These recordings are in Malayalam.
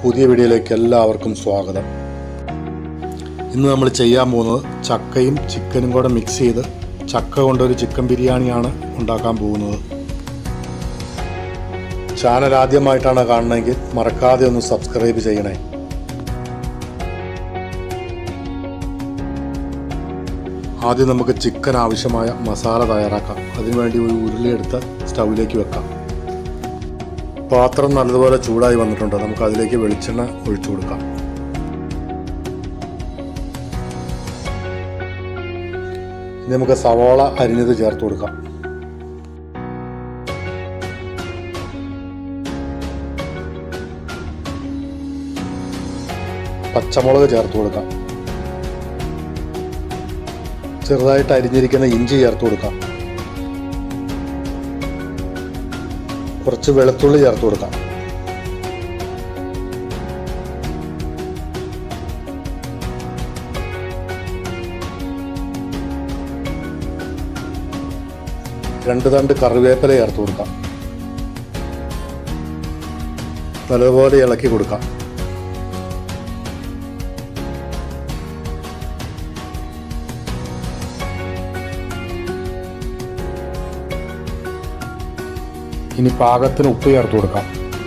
പുതിയ വീഡിയോയിലേക്ക് എല്ലാവർക്കും സ്വാഗതം ഇന്ന് നമ്മൾ ചെയ്യാൻ പോകുന്നത് ചക്കയും ചിക്കനും കൂടെ മിക്സ് ചെയ്ത് ചക്ക കൊണ്ടൊരു ചിക്കൻ ബിരിയാണിയാണ് ഉണ്ടാക്കാൻ പോകുന്നത് ചാനൽ ആദ്യമായിട്ടാണ് കാണുന്നതെങ്കിൽ മറക്കാതെ ഒന്ന് സബ്സ്ക്രൈബ് ചെയ്യണേ ആദ്യം നമുക്ക് ചിക്കൻ ആവശ്യമായ മസാല തയ്യാറാക്കാം അതിനുവേണ്ടി ഒരു ഉരുളി എടുത്ത് സ്റ്റൗവിലേക്ക് വെക്കാം പാത്രം നല്ലതുപോലെ ചൂടായി വന്നിട്ടുണ്ട് നമുക്ക് അതിലേക്ക് വെളിച്ചെണ്ണ ഒഴിച്ചു കൊടുക്കാം ഇനി നമുക്ക് സവാള അരിഞ്ഞത് ചേർത്ത് കൊടുക്കാം പച്ചമുളക് ചേർത്ത് കൊടുക്കാം ചെറുതായിട്ട് അരിഞ്ഞിരിക്കുന്ന ഇഞ്ചി ചേർത്ത് കൊടുക്കാം കുറച്ച് വെളുത്തുള്ളി ചേർത്ത് കൊടുക്കാം രണ്ട് തണ്ട് കറിവേപ്പില ചേർത്ത് കൊടുക്കാം നല്ലതുപോലെ ഇളക്കി കൊടുക്കാം ഇനി പാകത്തിന് ഉപ്പ് ചേർത്ത് കൊടുക്കാം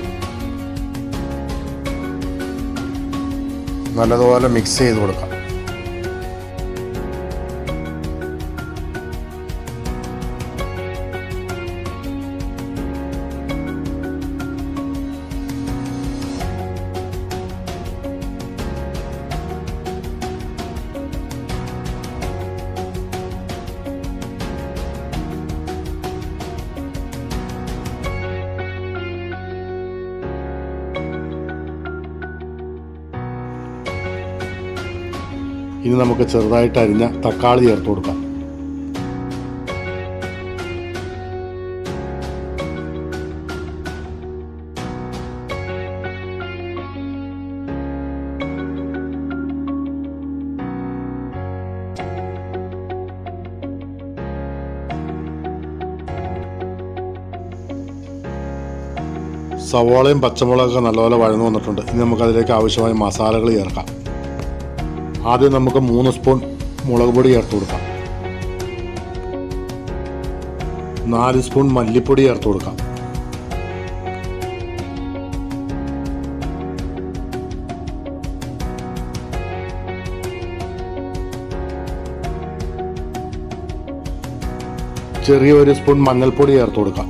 നല്ലതുപോലെ മിക്സ് ചെയ്ത് കൊടുക്കാം ഇനി നമുക്ക് ചെറുതായിട്ട് അരിഞ്ഞ തക്കാളി ചേർത്ത് കൊടുക്കാം സവോളയും പച്ചമുളകൊക്കെ നല്ലപോലെ വഴന്നു വന്നിട്ടുണ്ട് ഇനി നമുക്ക് അതിലേക്ക് ആവശ്യമായ മസാലകൾ ചേർക്കാം ആദ്യം നമുക്ക് മൂന്ന് സ്പൂൺ മുളക് പൊടി ചേർത്ത് കൊടുക്കാം നാല് സ്പൂൺ മല്ലിപ്പൊടി ചേർത്ത് കൊടുക്കാം ചെറിയ ഒരു സ്പൂൺ മഞ്ഞൾപ്പൊടി ചേർത്ത് കൊടുക്കാം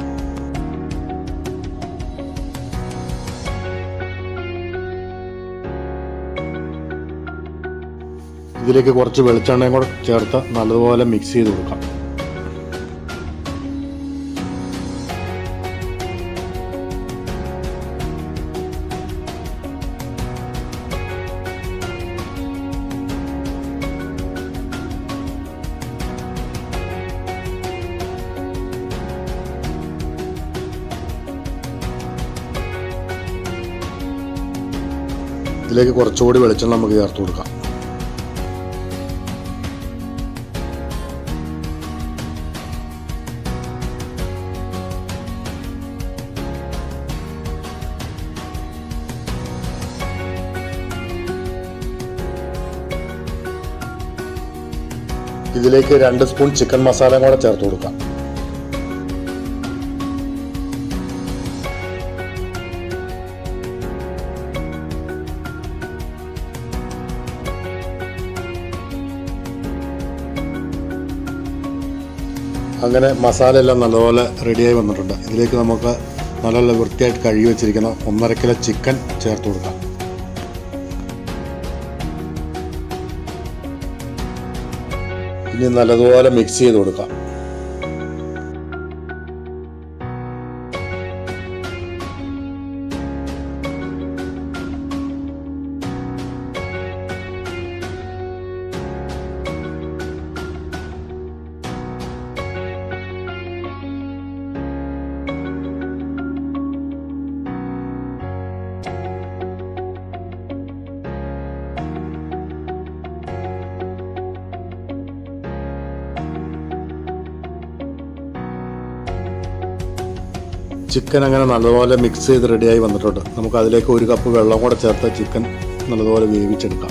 ഇതിലേക്ക് കുറച്ച് വെളിച്ചെണ്ണയും കൂടെ ചേർത്ത് നല്ലതുപോലെ മിക്സ് ചെയ്ത് കൊടുക്കാം ഇതിലേക്ക് കുറച്ചുകൂടി വെളിച്ചെണ്ണ നമുക്ക് ചേർത്ത് കൊടുക്കാം ഇതിലേക്ക് രണ്ട് സ്പൂൺ ചിക്കൻ മസാലയും കൂടെ ചേർത്ത് കൊടുക്കാം അങ്ങനെ മസാല എല്ലാം നല്ലപോലെ റെഡിയായി വന്നിട്ടുണ്ട് ഇതിലേക്ക് നമുക്ക് നല്ല വൃത്തിയായിട്ട് കഴുകി വെച്ചിരിക്കുന്ന ഒന്നര കിലോ ചിക്കൻ ചേർത്ത് കൊടുക്കാം ഇനി നല്ലതുപോലെ മിക്സ് ചെയ്ത് കൊടുക്കാം ചിക്കൻ അങ്ങനെ നല്ലപോലെ മിക്സ് ചെയ്ത് റെഡിയായി വന്നിട്ടുണ്ട് നമുക്ക് അതിലേക്ക് ഒരു കപ്പ് വെള്ളം കൂടെ ചേർത്ത് ചിക്കൻ നല്ലതുപോലെ വേവിച്ചെടുക്കാം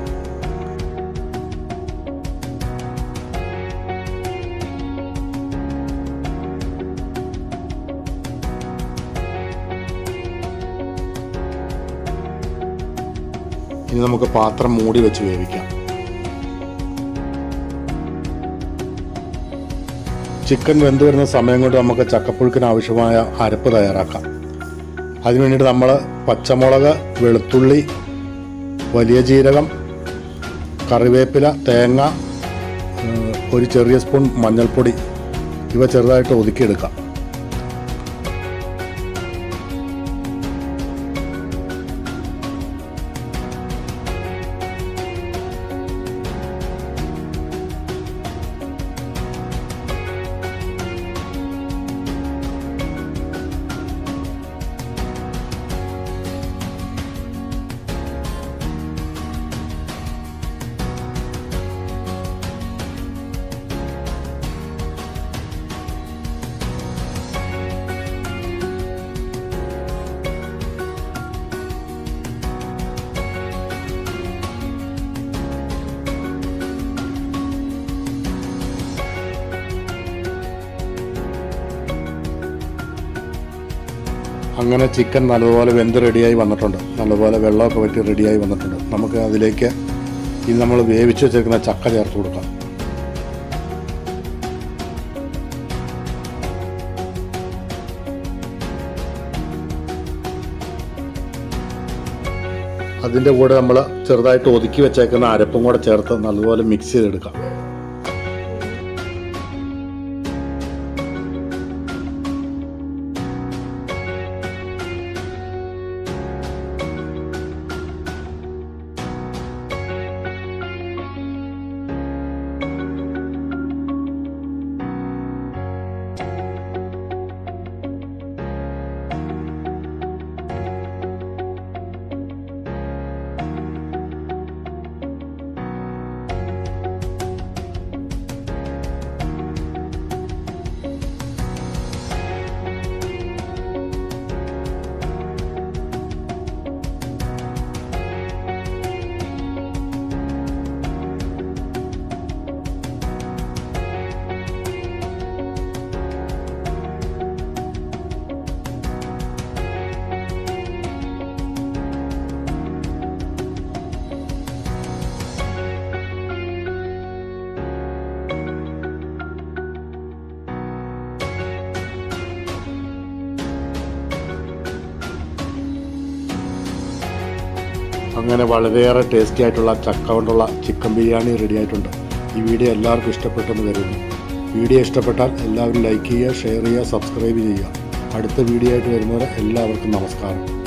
ഇനി നമുക്ക് പാത്രം മൂടി വെച്ച് വേവിക്കാം ചിക്കൻ വെന്ത് വരുന്ന സമയം കൊണ്ട് നമുക്ക് ചക്കപ്പുഴുക്കിന് ആവശ്യമായ അരപ്പ് തയ്യാറാക്കാം അതിന് വേണ്ടിയിട്ട് നമ്മൾ പച്ചമുളക് വെളുത്തുള്ളി വലിയ ജീരകം കറിവേപ്പില തേങ്ങ ഏഹ്, ഒരു ചെറിയ സ്പൂൺ മഞ്ഞൾപ്പൊടി ഇവ ചെറുതായിട്ട് ഒതുക്കിയെടുക്കാം അങ്ങനെ ചിക്കൻ നല്ലതുപോലെ വെന്ത് റെഡിയായി വന്നിട്ടുണ്ട് നല്ലതുപോലെ വെള്ളമൊക്കെ വറ്റി റെഡിയായി വന്നിട്ടുണ്ട് നമുക്ക് അതിലേക്ക് ഇനി നമ്മൾ വേവിച്ച് വെച്ചേക്കുന്ന ചക്ക ചേർത്ത് കൊടുക്കാം അതിൻ്റെ കൂടെ നമ്മൾ ചെറുതായിട്ട് ഒതുക്കി വെച്ചേക്കുന്ന അരപ്പും കൂടെ ചേർത്ത് നല്ലതുപോലെ മിക്സ് ചെയ്തെടുക്കാം അങ്ങനെ വളരെയേറെ ടേസ്റ്റി ആയിട്ടുള്ള ചക്ക കൊണ്ടുള്ള ചിക്കൻ ബിരിയാണി റെഡി ആയിട്ടുണ്ട് ഈ വീഡിയോ എല്ലാവർക്കും ഇഷ്ടപ്പെട്ടെന്ന് കരുതുന്നു വീഡിയോ ഇഷ്ടപ്പെട്ടാൽ എല്ലാവരും ലൈക്ക് ചെയ്യുക ഷെയർ ചെയ്യുക സബ്സ്ക്രൈബ് ചെയ്യുക അടുത്ത വീഡിയോ ആയിട്ട് വരുന്നവരെ എല്ലാവർക്കും നമസ്കാരം